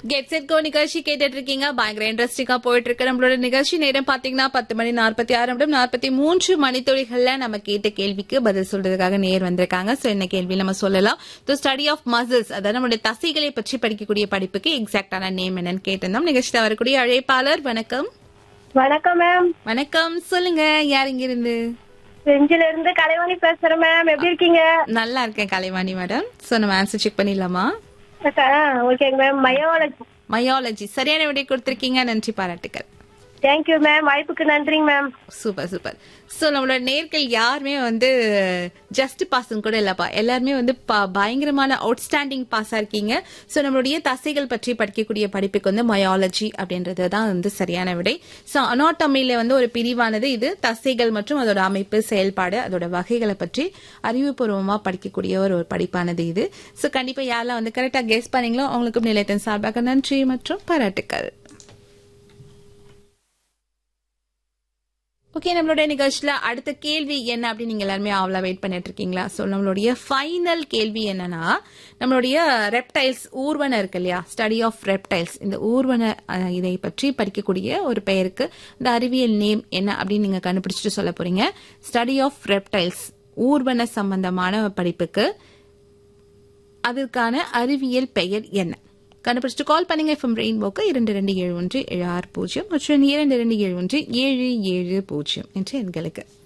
get set go நிகழ்ச்சி கேட்டுட்டு இருக்கீங்க பயங்கர இன்ட்ரெஸ்டிங்கா போயிட்டு இருக்கு நம்மளோட நிகழ்ச்சி நேரம் பாத்தீங்கன்னா பத்து மணி நாற்பத்தி ஆறு நிமிடம் நாற்பத்தி மூன்று மணித்துளிகள்ல நம்ம கேட்ட கேள்விக்கு பதில் சொல்றதுக்காக நேர் வந்திருக்காங்க சோ என்ன கேள்வி நம்ம சொல்லலாம் தி ஸ்டடி ஆஃப் மசில்ஸ் அதாவது நம்மளுடைய தசைகளை பற்றி படிக்கக்கூடிய படிப்புக்கு எக்ஸாக்டான நேம் என்னன்னு கேட்டிருந்தோம் நிகழ்ச்சியில் வரக்கூடிய அழைப்பாளர் வணக்கம் வணக்கம் மேம் வணக்கம் சொல்லுங்க யார் இங்க இருந்து செஞ்சில இருந்து கலைவாணி பேசுறேன் மேம் எப்படி இருக்கீங்க நல்லா இருக்கேன் கலைவாணி மேடம் சோ நம்ம ஆன்சர் செக் பண்ணிடலாமா ஓகேங்க மேம் மயோலஜி மயாலஜி சரியான விடை கொடுத்திருக்கீங்க நன்றி பாராட்டுக்கள் தேங்க்யூ மேம் வாய்ப்புக்கு நன்றிங்க மேம் சூப்பர் சூப்பர் சோ நம்மளோட நேர்கள் யாருமே வந்து ஜஸ்ட் பாஸ்ன்னு கூட இல்லப்பா எல்லாருமே வந்து ப- பயங்கரமான அவுட்ஸ்டாண்டிங் பாஸா இருக்கீங்க சோ நம்மளுடைய தசைகள் பற்றி படிக்கக்கூடிய படிப்புக்கு வந்து மயாலஜி அப்படின்றது தான் வந்து சரியான விடை சோ அனாட்டமில வந்து ஒரு பிரிவானது இது தசைகள் மற்றும் அதோட அமைப்பு செயல்பாடு அதோட வகைகளை பற்றி அறிவுபூர்வமா படிக்கக்கூடிய ஒரு ஒரு படிப்பானது இது சோ கண்டிப்பா யாரெல்லாம் வந்து கரெக்டா கெஸ் பண்ணீங்களோ அவங்களுக்கும் நிலையத்தின் சார்பாக நன்றி மற்றும் பாராட்டுக்கள் ஓகே நம்மளுடைய நிகழ்ச்சியில அடுத்த கேள்வி என்ன அப்படின்னு நீங்க எல்லாருமே ஆவலா வெயிட் பண்ணிட்டு இருக்கீங்களா ஸோ நம்மளுடைய ஃபைனல் கேள்வி என்னன்னா நம்மளுடைய ரெப்டைல்ஸ் ஊர்வன இருக்கு இல்லையா ஸ்டடி ஆஃப் ரெப்டைல்ஸ் இந்த ஊர்வன அஹ், இதை பற்றி படிக்கக்கூடிய ஒரு பெயருக்கு இந்த அறிவியல் நேம் என்ன அப்படின்னு நீங்க கண்டுபிடிச்சிட்டு சொல்ல போறீங்க ஸ்டடி ஆஃப் ரெப்டைல்ஸ் ஊர்வன சம்பந்தமான படிப்புக்கு அதற்கான அறிவியல் பெயர் என்ன கண்டுபிடிச்சிட்டு கால் பண்ணுங்க எஃப்எம் ரெயின்போக்கு இரண்டு ரெண்டு ஏழு ஒன்று ஏழு ஆறு பூஜ்ஜியம் மற்றும் இரண்டு ரெண்டு ஏழு ஒன்று ஏழு ஏழு பூஜ்ஜியம் என்ற எண்களுக்கு